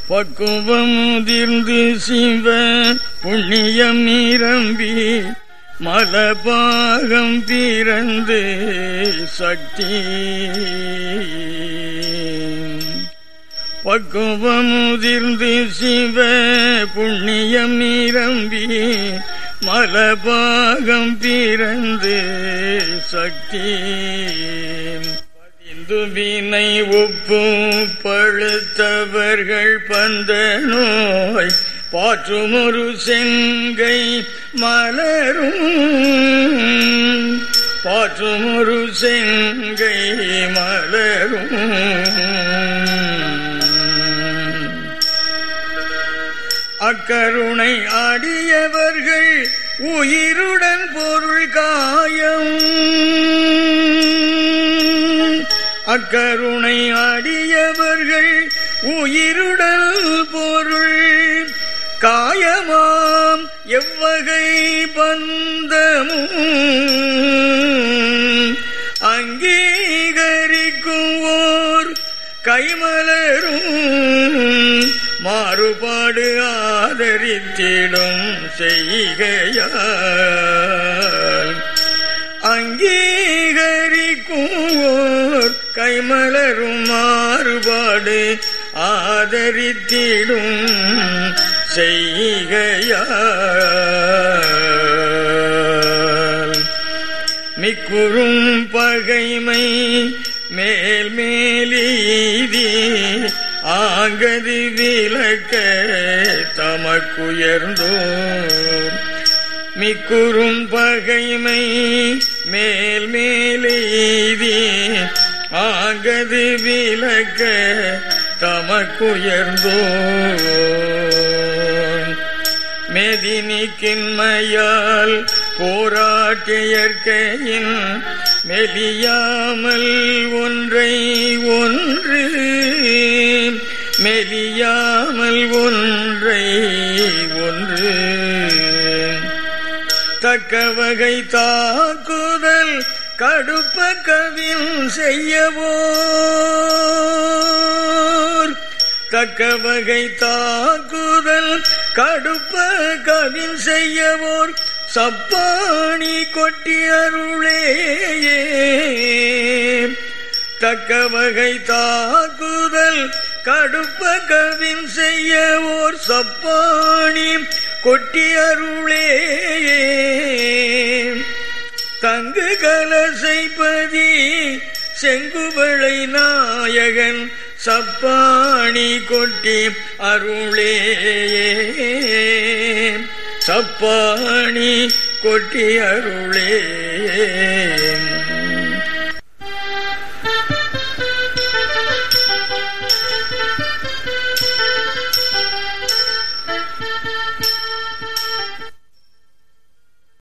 பக்குவம் முதிர்ந்து சிவ புண்ணியம் நிரம்பி மலபாகம் பிறந்து சக்தி பக்குவம் முதிர்ந்து சிவ புண்ணியம் நிரம்பி மலபாகம் பிறந்து சக்தி பதிந்து வினை ஒப்பு பழுத்தவர்கள் பந்த நோய் பாற்றும் ஒரு செங்கை மலரும் பாற்றும் ஒரு செங்கை மலரும் அக்கருணை ஆடியவர்கள் உயிருடன் பொருள் காயம் அக்கருணை ஆடியவர்கள் உயிருடன் பொருள் காயமாம் எவ்வகை பந்தமும் அங்கீகரிக்கும் ஓர் கைமலரும் மாறுபாடு ஆதரித்திடும் செய்கையால் அங்கீகரிக்கும் ஓர் கைமலரும் மாறுபாடு ஆதரித்திடும் செய்கையால் மிக்குறும் பகைமை மேல் மேலீதி ஆங்கதி விளக்க தமக்குயர்ந்தோம் மிக்குறும் பகைமை மேல் மேலீதி ஆங்கது விளக்க தமக்குயர்ந்தோம் மெதினிக்கின்மையால் போராட்டியற்கையின் மெலியாமல் ஒன்றை ஒன்று மெலியாமல் ஒன்றை ஒன்று தக்க வகை தாக்குதல் கடுப்ப கவின் செய்யவோர் தக்க வகை தாக்குதல் கடுப்ப கவின் செய்யவோர் சப்பாணி கொட்டி அருளேயே தக்க வகை தாக்குதல் கடுப்ப கவின் செய்யவோர் சப்பாணி கொட்டி அருளேயே தங்கு கலசைப்பதி செங்குவளை நாயகன் சப்பாணி கொட்டி அருளே சப்பாணி கொட்டி அருளே